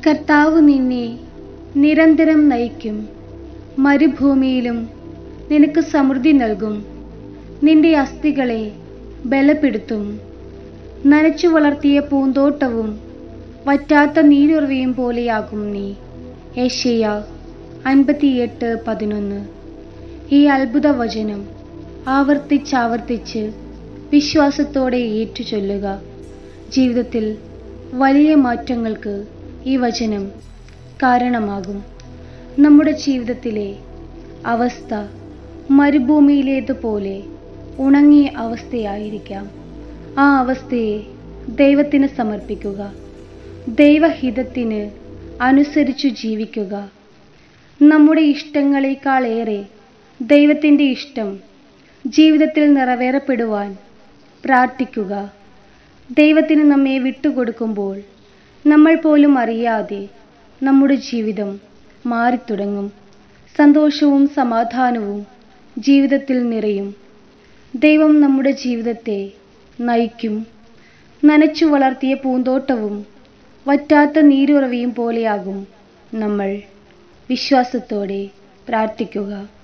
കർത്താവ് നിന്നെ നിരന്തരം നയിക്കും മരുഭൂമിയിലും നിനക്ക് സമൃദ്ധി നൽകും നിന്റെ അസ്ഥികളെ ബലപ്പെടുത്തും നനച്ചു വളർത്തിയ പൂന്തോട്ടവും വറ്റാത്ത നീരുറവയും പോലെയാകും നീ ഏഷ്യ അൻപത്തിയെട്ട് പതിനൊന്ന് ഈ അത്ഭുത വചനം ആവർത്തിച്ചാവർത്തിച്ച് വിശ്വാസത്തോടെ ഏറ്റുചൊല്ലുക ജീവിതത്തിൽ വലിയ മാറ്റങ്ങൾക്ക് ഈ വചനം കാരണമാകും നമ്മുടെ ജീവിതത്തിലെ അവസ്ഥ മരുഭൂമിയിലേതുപോലെ ഉണങ്ങിയ അവസ്ഥയായിരിക്കാം ആ അവസ്ഥയെ ദൈവത്തിന് സമർപ്പിക്കുക ദൈവഹിതത്തിന് അനുസരിച്ചു ജീവിക്കുക നമ്മുടെ ഇഷ്ടങ്ങളെക്കാളേറെ ദൈവത്തിൻ്റെ ഇഷ്ടം ജീവിതത്തിൽ നിറവേറപ്പെടുവാൻ പ്രാർത്ഥിക്കുക ദൈവത്തിന് നമ്മെ വിട്ടുകൊടുക്കുമ്പോൾ നമ്മൾ പോലും അറിയാതെ നമ്മുടെ ജീവിതം മാറിത്തുടങ്ങും സന്തോഷവും സമാധാനവും ജീവിതത്തിൽ നിറയും ദൈവം നമ്മുടെ ജീവിതത്തെ നയിക്കും നനച്ചു വളർത്തിയ പൂന്തോട്ടവും വറ്റാത്ത നീരുറവയും പോലെയാകും നമ്മൾ വിശ്വാസത്തോടെ പ്രാർത്ഥിക്കുക